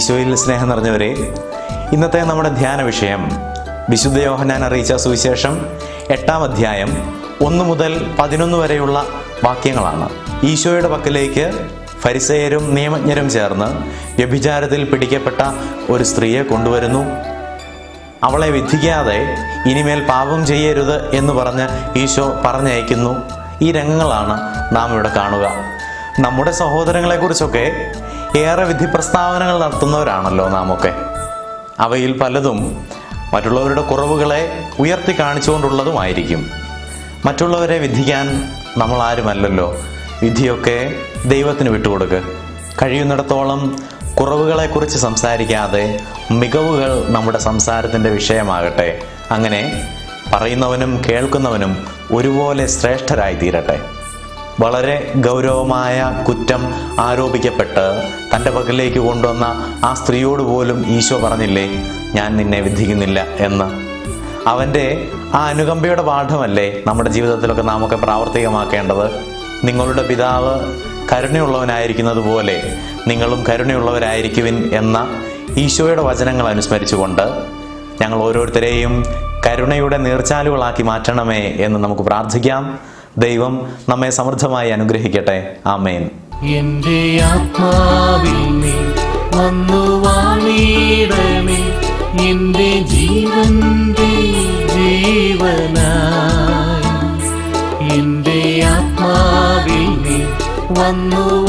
ഈശോയിൽ സ്നേഹം നിറഞ്ഞവരെ ഇന്നത്തെ നമ്മുടെ ധ്യാന വിഷയം വിശുദ്ധ യോഹന്നാൻ അറിയിച്ച സുവിശേഷം എട്ടാം അധ്യായം ഒന്ന് മുതൽ പതിനൊന്ന് വരെയുള്ള വാക്യങ്ങളാണ് ഈശോയുടെ പക്കലേക്ക് ഫരിസയരും നിയമജ്ഞരും ചേർന്ന് വ്യഭിചാരത്തിൽ പിടിക്കപ്പെട്ട ഒരു സ്ത്രീയെ കൊണ്ടുവരുന്നു അവളെ വിധിക്കാതെ ഇനിമേൽ പാപം ചെയ്യരുത് എന്ന് പറഞ്ഞ് ഈശോ പറഞ്ഞയക്കുന്നു ഈ രംഗങ്ങളാണ് നാം ഇവിടെ കാണുക നമ്മുടെ സഹോദരങ്ങളെക്കുറിച്ചൊക്കെ ഏറെ വിധി പ്രസ്താവനകൾ നടത്തുന്നവരാണല്ലോ നാം ഒക്കെ അവയിൽ പലതും മറ്റുള്ളവരുടെ കുറവുകളെ ഉയർത്തി കാണിച്ചുകൊണ്ടുള്ളതുമായിരിക്കും മറ്റുള്ളവരെ വിധിക്കാൻ നമ്മൾ ആരുമല്ലല്ലോ വിധിയൊക്കെ ദൈവത്തിന് വിട്ടുകൊടുക്ക് കഴിയുന്നിടത്തോളം കുറവുകളെക്കുറിച്ച് സംസാരിക്കാതെ മികവുകൾ നമ്മുടെ സംസാരത്തിൻ്റെ വിഷയമാകട്ടെ അങ്ങനെ പറയുന്നവനും കേൾക്കുന്നവനും ഒരുപോലെ ശ്രേഷ്ഠരായി തീരട്ടെ വളരെ ഗൗരവമായ കുറ്റം ആരോപിക്കപ്പെട്ട് തൻ്റെ പക്കലേക്ക് കൊണ്ടുവന്ന ആ സ്ത്രീയോട് പോലും ഈശോ പറഞ്ഞില്ലേ ഞാൻ നിന്നെ വിധിക്കുന്നില്ല എന്ന് അവൻ്റെ ആ അനുകമ്പയുടെ പാഠമല്ലേ നമ്മുടെ ജീവിതത്തിലൊക്കെ നാം ഒക്കെ പ്രാവർത്തികമാക്കേണ്ടത് നിങ്ങളുടെ പിതാവ് കരുണയുള്ളവനായിരിക്കുന്നത് പോലെ നിങ്ങളും കരുണയുള്ളവരായിരിക്കുവിൻ എന്ന ഈശോയുടെ വചനങ്ങൾ അനുസ്മരിച്ചുകൊണ്ട് ഞങ്ങൾ ഓരോരുത്തരെയും കരുണയുടെ നീർച്ചാലുകളാക്കി മാറ്റണമേ എന്ന് നമുക്ക് പ്രാർത്ഥിക്കാം ദൈവം നമ്മെ സമൃദ്ധമായി അനുഗ്രഹിക്കട്ടെ ആമേൻ എന്റെ ആത്മാവിൽ നീ വന്നു വാണിടണേ എന്റെ ജീവന്റെ ജീവനായി എന്റെ ആത്മാവിൽ നീ വന്നു